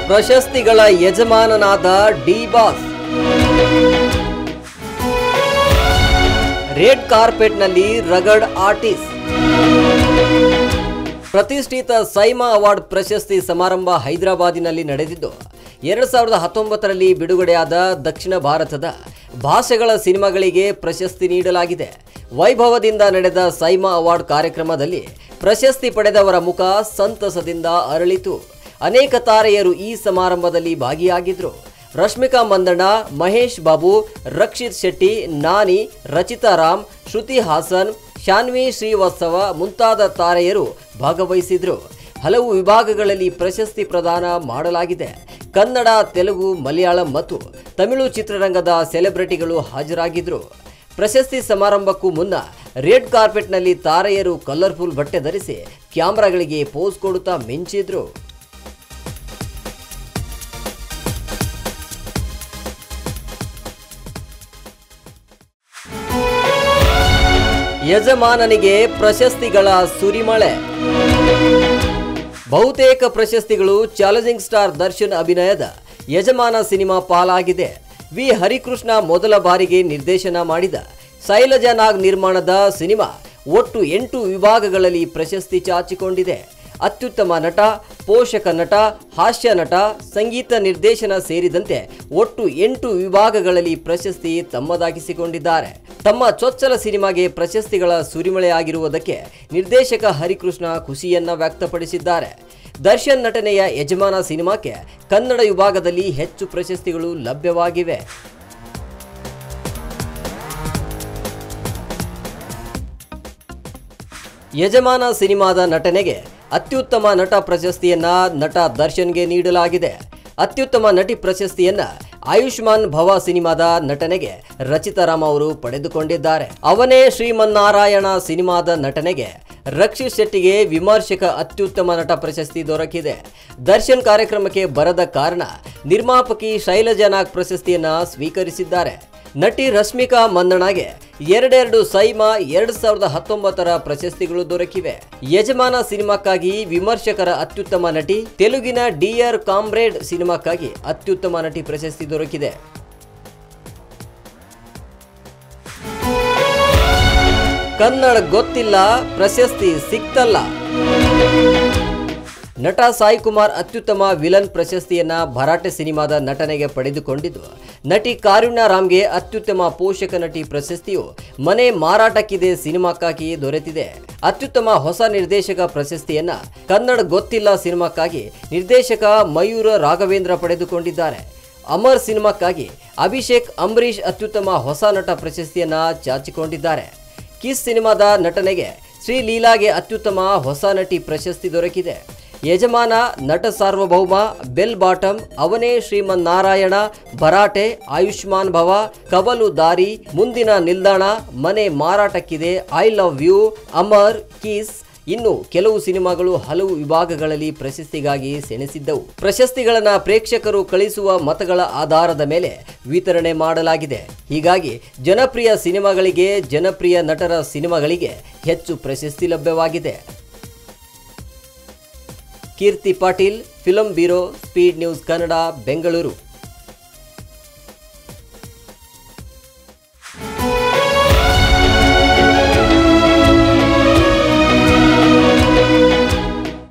ಪ್ರಶಸ್ತಿಗಳ ಯಜಮಾನನಾದ D boss red ಕಾರ್ಪೆಟ್ನಲ್ಲಿ rugged artist ಪ್ರತಿಷ್ಠಿತ ಸೈಮಾ ಅವಾರ್ಡ್ ಪ್ರಶಸ್ತಿ ಸಮಾರಂಭ ಹೈದರಾಬಾದಿನಲ್ಲಿ ನಡೆದಿದ್ದು ಎರಡು ಸಾವಿರದ ಹತ್ತೊಂಬತ್ತರಲ್ಲಿ ಬಿಡುಗಡೆಯಾದ ದಕ್ಷಿಣ ಭಾರತದ ಭಾಷೆಗಳ ಸಿನಿಮಾಗಳಿಗೆ ಪ್ರಶಸ್ತಿ ನೀಡಲಾಗಿದೆ ವೈಭವದಿಂದ ನಡೆದ ಸೈಮಾ ಅವಾರ್ಡ್ ಕಾರ್ಯಕ್ರಮದಲ್ಲಿ ಪ್ರಶಸ್ತಿ ಪಡೆದವರ ಮುಖ ಸಂತಸದಿಂದ ಅರಳಿತು ಅನೇಕ ತಾರೆಯರು ಈ ಸಮಾರಂಭದಲ್ಲಿ ಭಾಗಿಯಾಗಿದ್ರು ರಶ್ಮಿಕಾ ಮಂದಣ್ಣ ಮಹೇಶ್ ಬಾಬು ರಕ್ಷಿತ್ ಶೆಟ್ಟಿ ನಾನಿ ರಚಿತಾ ರಾಮ್ ಶ್ರುತಿ ಹಾಸನ್ ಶಾನ್ವಿ ಶ್ರೀವಾಸ್ತವ ಮುಂತಾದ ತಾರೆಯರು ಭಾಗವಹಿಸಿದ್ರು ಹಲವು ವಿಭಾಗಗಳಲ್ಲಿ ಪ್ರಶಸ್ತಿ ಪ್ರದಾನ ಮಾಡಲಾಗಿದೆ ಕನ್ನಡ ತೆಲುಗು ಮಲಯಾಳಂ ಮತ್ತು ತಮಿಳು ಚಿತ್ರರಂಗದ ಸೆಲೆಬ್ರಿಟಿಗಳು ಹಾಜರಾಗಿದ್ರು ಪ್ರಶಸ್ತಿ ಸಮಾರಂಭಕ್ಕೂ ಮುನ್ನ ರೆಡ್ ಕಾರ್ಪೆಟ್ನಲ್ಲಿ ತಾರೆಯರು ಕಲರ್ಫುಲ್ ಬಟ್ಟೆ ಧರಿಸಿ ಕ್ಯಾಮ್ರಾಗಳಿಗೆ ಪೋಸ್ ಕೊಡುತ್ತಾ ಮಿಂಚಿದ್ರು ಯಜಮಾನನಿಗೆ ಪ್ರಶಸ್ತಿಗಳ ಸುರಿಮಳೆ ಬಹುತೇಕ ಪ್ರಶಸ್ತಿಗಳು ಚಾಲೆಂಜಿಂಗ್ ಸ್ಟಾರ್ ದರ್ಶನ್ ಅಭಿನಯದ ಯಜಮಾನ ಸಿನಿಮಾ ಪಾಲಾಗಿದೆ ವಿ ಹರಿಕೃಷ್ಣ ಮೊದಲ ಬಾರಿಗೆ ನಿರ್ದೇಶನ ಮಾಡಿದ ಶೈಲಜಾ ನಾಗ್ ನಿರ್ಮಾಣದ ಸಿನಿಮಾ ಒಟ್ಟು ಎಂಟು ವಿಭಾಗಗಳಲ್ಲಿ ಪ್ರಶಸ್ತಿ ಚಾಚಿಕೊಂಡಿದೆ ಅತ್ಯುತ್ತಮ ನಟ ಪೋಷಕ ನಟ ಹಾಸ್ಯ ನಟ ಸಂಗೀತ ನಿರ್ದೇಶನ ಸೇರಿದಂತೆ ಒಟ್ಟು ಎಂಟು ವಿಭಾಗಗಳಲ್ಲಿ ಪ್ರಶಸ್ತಿ ತಮ್ಮದಾಗಿಸಿಕೊಂಡಿದ್ದಾರೆ ತಮ್ಮ ಚೊಚ್ಚಲ ಸಿನಿಮಾಗೆ ಪ್ರಶಸ್ತಿಗಳ ಸುರಿಮಳೆಯಾಗಿರುವುದಕ್ಕೆ ನಿರ್ದೇಶಕ ಹರಿಕೃಷ್ಣ ಖುಷಿಯನ್ನ ವ್ಯಕ್ತಪಡಿಸಿದ್ದಾರೆ ದರ್ಶನ್ ನಟನೆಯ ಯಜಮಾನ ಸಿನಿಮಾಕ್ಕೆ ಕನ್ನಡ ವಿಭಾಗದಲ್ಲಿ ಹೆಚ್ಚು ಪ್ರಶಸ್ತಿಗಳು ಲಭ್ಯವಾಗಿವೆ ಯಜಮಾನ ಸಿನಿಮಾದ ನಟನೆಗೆ ಅತ್ಯುತ್ತಮ ನಟ ಪ್ರಶಸ್ತಿಯನ್ನ ನಟ ದರ್ಶನ್ಗೆ ನೀಡಲಾಗಿದೆ ಅತ್ಯುತ್ತಮ ನಟಿ ಪ್ರಶಸ್ತಿಯನ್ನ ಆಯುಷ್ಮಾನ್ ಭವ ಸಿನಿಮಾದ ನಟನೆಗೆ ರಚಿತಾ ರಾಮ್ ಅವರು ಪಡೆದುಕೊಂಡಿದ್ದಾರೆ ಅವನೇ ಶ್ರೀಮನ್ನಾರಾಯಣ ಸಿನಿಮಾದ ನಟನೆಗೆ ರಕ್ಷಿತ್ ಶೆಟ್ಟಿಗೆ ವಿಮರ್ಶಕ ಅತ್ಯುತ್ತಮ ನಟ ಪ್ರಶಸ್ತಿ ದೊರಕಿದೆ ದರ್ಶನ್ ಕಾರ್ಯಕ್ರಮಕ್ಕೆ ಬರದ ಕಾರಣ ನಿರ್ಮಾಪಕಿ ಶೈಲಜಾ ನಾಗ್ ಪ್ರಶಸ್ತಿಯನ್ನ ಸ್ವೀಕರಿಸಿದ್ದಾರೆ ನಟಿ ರಶ್ಮಿಕಾ ಮಂದಣ್ಣಗೆ ಎರಡೆರಡು ಸೈಮಾ ಎರಡ್ ಸಾವಿರದ ಹತ್ತೊಂಬತ್ತರ ಪ್ರಶಸ್ತಿಗಳು ದೊರಕಿವೆ ಯಜಮಾನ ಸಿನಿಮಾಕ್ಕಾಗಿ ವಿಮರ್ಶಕರ ಅತ್ಯುತ್ತಮ ನಟಿ ತೆಲುಗಿನ ಡಿಯರ್ ಕಾಮ್ರೇಡ್ ಸಿನಿಮಾಕ್ಕಾಗಿ ಅತ್ಯುತ್ತಮ ನಟಿ ಪ್ರಶಸ್ತಿ ದೊರಕಿದೆ ಕನ್ನಡ ಗೊತ್ತಿಲ್ಲ ಪ್ರಶಸ್ತಿ ಸಿಕ್ತಲ್ಲ ನಟ ಸಾಯಿ ಕುಮಾರ್ ಅತ್ಯುತ್ತಮ ವಿಲನ್ ಪ್ರಶಸ್ತಿಯನ್ನ ಭರಾಟೆ ಸಿನಿಮಾದ ನಟನೆಗೆ ಪಡೆದುಕೊಂಡಿದ್ದು ನಟಿ ಕಾರುಣ್ಯ ರಾಮ್ಗೆ ಅತ್ಯುತ್ತಮ ಪೋಷಕ ನಟಿ ಪ್ರಶಸ್ತಿಯು ಮನೆ ಮಾರಾಟಕ್ಕಿದೆ ಸಿನಿಮಾಕ್ಕಾಗಿ ದೊರೆತಿದೆ ಅತ್ಯುತ್ತಮ ಹೊಸ ನಿರ್ದೇಶಕ ಪ್ರಶಸ್ತಿಯನ್ನ ಕನ್ನಡ ಗೊತ್ತಿಲ್ಲ ಸಿನಿಮಾಕ್ಕಾಗಿ ನಿರ್ದೇಶಕ ಮಯೂರ ರಾಘವೇಂದ್ರ ಪಡೆದುಕೊಂಡಿದ್ದಾರೆ ಅಮರ್ ಸಿನಿಮಾಕ್ಕಾಗಿ ಅಭಿಷೇಕ್ ಅಂಬರೀಷ್ ಅತ್ಯುತ್ತಮ ಹೊಸ ನಟ ಪ್ರಶಸ್ತಿಯನ್ನ ಚಾಚಿಕೊಂಡಿದ್ದಾರೆ ಕಿಸ್ ಸಿನಿಮಾದ ನಟನೆಗೆ ಶ್ರೀ ಲೀಲಾಗೆ ಅತ್ಯುತ್ತಮ ಹೊಸ ನಟಿ ಪ್ರಶಸ್ತಿ ದೊರಕಿದೆ ಯಜಮಾನ ನಟ ಸಾರ್ವಭೌಮ ಬೆಲ್ ಬಾಟಮ್ ಅವನೇ ಶ್ರೀಮನ್ನಾರಾಯಣ ಭರಾಟೆ ಆಯುಷ್ಮಾನ್ ಭವ ಕಬಲು ದಾರಿ ಮುಂದಿನ ನಿಲ್ದಾಣ ಮನೆ ಮಾರಾಟಕ್ಕಿದೆ I love you Amar kiss ಇನ್ನು ಕೆಲವು ಸಿನಿಮಾಗಳು ಹಲವು ವಿಭಾಗಗಳಲ್ಲಿ ಪ್ರಶಸ್ತಿಗಾಗಿ ಸೆಣಸಿದ್ದವು ಪ್ರಶಸ್ತಿಗಳನ್ನ ಪ್ರೇಕ್ಷಕರು ಕಳಿಸುವ ಮತಗಳ ಆಧಾರದ ಮೇಲೆ ವಿತರಣೆ ಮಾಡಲಾಗಿದೆ ಹೀಗಾಗಿ ಜನಪ್ರಿಯ ಸಿನಿಮಾಗಳಿಗೆ ಜನಪ್ರಿಯ ನಟರ ಸಿನಿಮಾಗಳಿಗೆ ಹೆಚ್ಚು ಪ್ರಶಸ್ತಿ ಲಭ್ಯವಾಗಿದೆ Keerthi Patil film bureau speed news Kannada Bengaluru